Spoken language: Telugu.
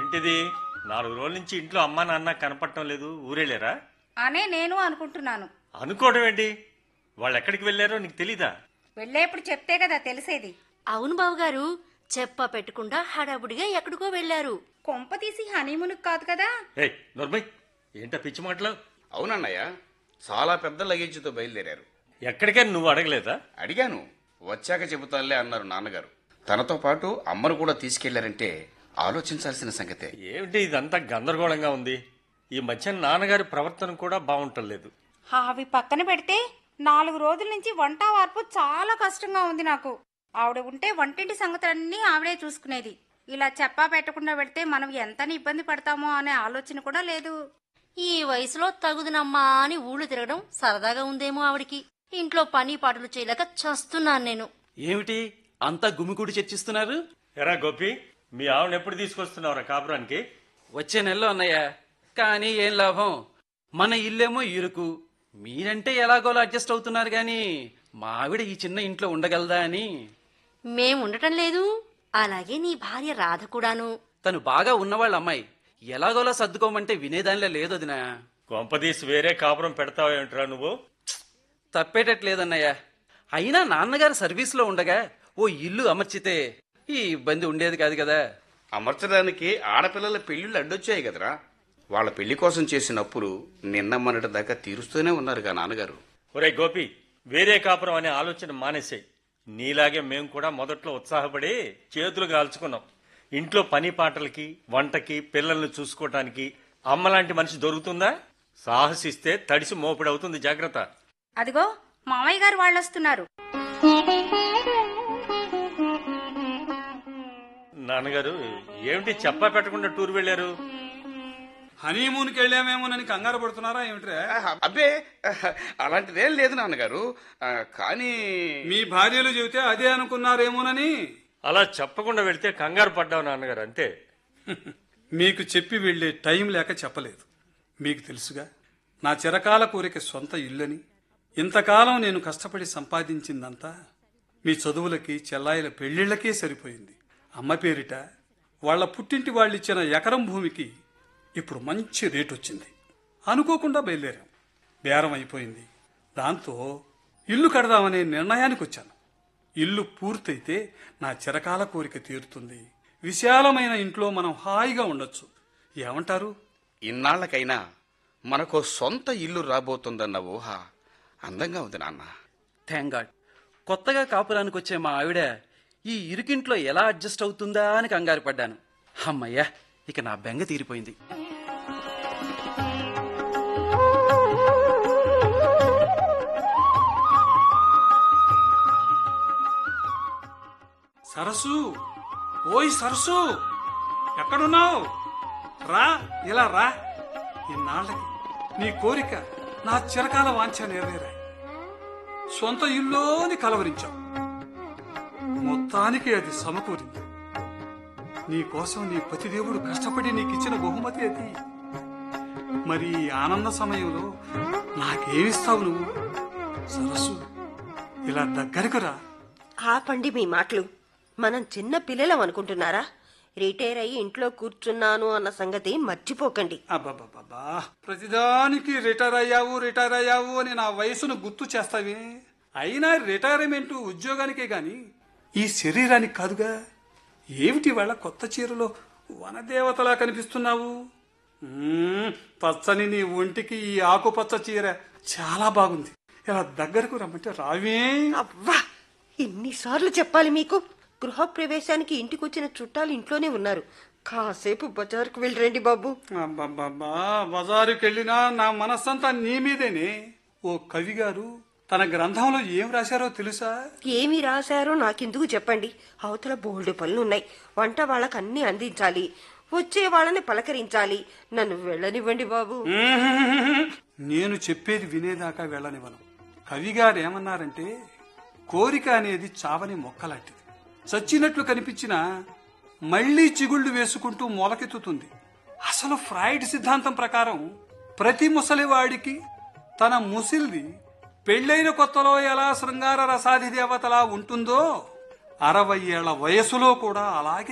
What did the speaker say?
ఏంటిది నాలుగు రోజుల నుంచి ఇంట్లో అమ్మా నాన్న కనపడటం లేదు ఊరేలేరా అనే నేను అనుకుంటున్నాను అనుకోవడం ఏంటి వాళ్ళు ఎక్కడికి వెళ్ళారో నీకు తెలీదా వెళ్ళేప్పుడు చెప్తే కదా తెలిసేది అవును బావగారు చెప్ప పెట్టకుండా హడావుడిగా ఎక్కడికో వెళ్లారు కొంప తీసి హనీమూన్కి కాదు కదా ఏయ్ నోర్మయ్ ఏంటా పిచ్చి మాటలు అవునన్నయ్య చాలా పెద్ద లగేజ్తో బయలుదేరారు ఎక్కడికైనా నువ్వు అడగలేదా అడిగాను వచ్చాక చెబుతానులే అన్నారు నాన్నగారు తనతో పాటు అమ్మను కూడా తీసుకెళ్లారంటే ఆలోచించాల్సిన సంగతే ఏమిటి ఇదంతా గందరగోళంగా ఉంది ఈ మధ్య నాన్నగారి ప్రవర్తన కూడా బాగుంటలేదు అవి పక్కన పెడితే నాలుగు రోజుల నుంచి వంట వార్పు చాలా కష్టంగా ఉంది నాకు ఆవిడ ఉంటే వంటింటి సంగతులన్నీ ఆవిడే చూసుకునేది ఇలా చెప్పా పెట్టకుండా పెడితే మనం ఎంతని ఇబ్బంది పడతామో అనే ఆలోచన కూడా లేదు ఈ వయసులో తగుదునమ్మా అని ఊళ్ళు తిరగడం సరదాగా ఉందేమో ఆవిడికి ఇంట్లో పని పాటలు చేయలేక చస్తున్నాను నేను ఏమిటి అంతా గుమిగూడి చర్చిస్తున్నారు ఎరా గోపి మీ ఆవిడ ఎప్పుడు తీసుకొస్తున్నావురా కాపురానికి వచ్చే నెలలో అన్నయ్య కానీ ఏం లాభం మన ఇల్లేమో ఇరుకు మీరంటే ఎలాగోలా అడ్జస్ట్ అవుతున్నారు గాని మా ఆవిడ ఈ చిన్న ఇంట్లో ఉండగలదా అని మేం ఉండటం లేదు అలాగే నీ భార్య రాధ కూడాను తను బాగా ఉన్నవాళ్ళ అమ్మాయి ఎలాగోలా సర్దుకోమంటే వినేదానిలో లేదు వదినా కొంపదీసి వేరే కాపురం పెడతావేమిట్రా నువ్వు తప్పేటట్లేదన్నయ్య అయినా నాన్నగారు సర్వీస్లో ఉండగా ఓ ఇల్లు అమర్చితే ఈ ఇబ్బంది ఉండేది కాదు కదా అమర్చడానికి ఆడపిల్లల పెళ్లిళ్ళు అడ్డొచ్చాయి కదరా వాళ్ళ పెళ్లి కోసం చేసిన అప్పులు నిన్న మొన్నటి దాకా తీరుస్తూనే ఉన్నారుగా నాన్నగారు ఒరే గోపి వేరే కాపురం అనే ఆలోచన మానేసాయి నీలాగే మేము కూడా మొదట్లో ఉత్సాహపడి చేతులు కాల్చుకున్నాం ఇంట్లో పని పాటలకి వంటకి పిల్లల్ని చూసుకోవటానికి అమ్మలాంటి మనిషి దొరుకుతుందా సాహసిస్తే తడిసి మోపిడవుతుంది జాగ్రత్త అదిగో మామయ్య గారు వాళ్ళు వస్తున్నారు నాన్నగారు ఏమిటి చెప్పా పెట్టకుండా టూర్ వెళ్ళారు హనీమూన్కి వెళ్ళామేమోనని కంగారు పడుతున్నారా ఏమిట్రా ఆహా, అబ్బే ఆహా, అలాంటిదేం లేదు నాన్నగారు ఆ, కానీ మీ భార్యలు చెబితే అదే అనుకున్నారేమోనని అలా చెప్పకుండా వెళ్తే కంగారు పడ్డావు నాన్నగారు అంతే మీకు చెప్పి వెళ్ళే టైం లేక చెప్పలేదు మీకు తెలుసుగా నా చిరకాల కోరిక సొంత ఇల్లని ఇంతకాలం నేను కష్టపడి సంపాదించిందంతా మీ చదువులకి చెల్లాయిల పెళ్లిళ్లకే సరిపోయింది అమ్మ పేరిట వాళ్ళ పుట్టింటి వాళ్ళిచ్చిన ఎకరం భూమికి ఇప్పుడు మంచి రేటు వచ్చింది అనుకోకుండా బయలుదేరాం బేరం అయిపోయింది దాంతో ఇల్లు కడదామనే నిర్ణయానికి వచ్చాను ఇల్లు పూర్తయితే నా చిరకాల కోరిక తీరుతుంది విశాలమైన ఇంట్లో మనం హాయిగా ఉండొచ్చు ఏమంటారు ఇన్నాళ్లకైనా మనకో సొంత ఇల్లు రాబోతుందన్న ఊహ అందంగా ఉంది నాన్న థ్యాంక్ గాడ్ కొత్తగా కాపురానికి వచ్చే మా ఆవిడ ఈ ఇరుకింట్లో ఎలా అడ్జస్ట్ అవుతుందా అని కంగారు పడ్డాను అమ్మయ్యా ఇక నా బెంగ తీరిపోయింది సరస్సు ఓయ్ సరస్సు ఎక్కడున్నావు రా ఇలా రా ఇన్నాళ్ళకి నీ కోరిక నా చిరకాల వాంఛ నెరవేరాయి సొంత ఇల్లోని కలవరించావు మొత్తానికి అది సమకూరింది నీ కోసం నీ పతిదేవుడు కష్టపడి నీకిచ్చిన బహుమతి అది మరి ఈ ఆనంద సమయంలో నాకేమిస్తావు నువ్వు సరస్సు ఇలా దగ్గరకు రా ఆపండి మీ మాటలు మనం చిన్న పిల్లలం అనుకుంటున్నారా రిటైర్ అయ్యి ఇంట్లో కూర్చున్నాను అన్న సంగతి మర్చిపోకండి అబ్బబ్బబ్బా ప్రతిదానికి రిటైర్ అయ్యావు రిటైర్ అయ్యావు అని నా వయసును గుర్తు చేస్తావే అయినా రిటైర్మెంట్ ఉద్యోగానికే గాని ఈ శరీరానికి కాదుగా ఏమిటి వాళ్ళ కొత్త చీరలో వనదేవతలా కనిపిస్తున్నావు మ్మ్, పచ్చని నీ ఒంటికి ఈ ఆకుపచ్చ చీర చాలా బాగుంది ఇలా దగ్గరకు రమ్మంటే రావే అవ్వా ఎన్నిసార్లు చెప్పాలి మీకు గృహప్రవేశానికి ఇంటికొచ్చిన చుట్టాలు ఇంట్లోనే ఉన్నారు కాసేపు బజారుకు వెళ్ళరండి బాబు అబ్బబ్బబ్బా బజారుకి వెళ్ళినా నా మనస్సంతా నీ మీదేనే ఓ కవి గారు తన గ్రంథంలో ఏం రాశారో తెలుసా ఏమి రాశారో నాకెందుకు చెప్పండి అవతల బోల్డు పనులున్నాయి వంట వాళ్ళకి అన్ని అందించాలి వచ్చే వాళ్ళని పలకరించాలి నన్ను వెళ్ళనివ్వండి బాబు నేను చెప్పేది వినేదాకా వెళ్ళనివ్వను కవి గారు ఏమన్నారంటే కోరిక అనేది చావని మొక్కలాంటిది చచ్చినట్లు కనిపించినా మళ్లీ చిగుళ్ళు వేసుకుంటూ మొలకెత్తుతుంది అసలు ఫ్రాయిడ్ సిద్ధాంతం ప్రకారం ప్రతి ముసలివాడికి తన ముసిల్ది పెళ్ళైన కొత్తలో ఎలా శృంగార రసాది దేవతలా ఉంటుందో అరవై ఏళ్ల వయసులో కూడా అలాగే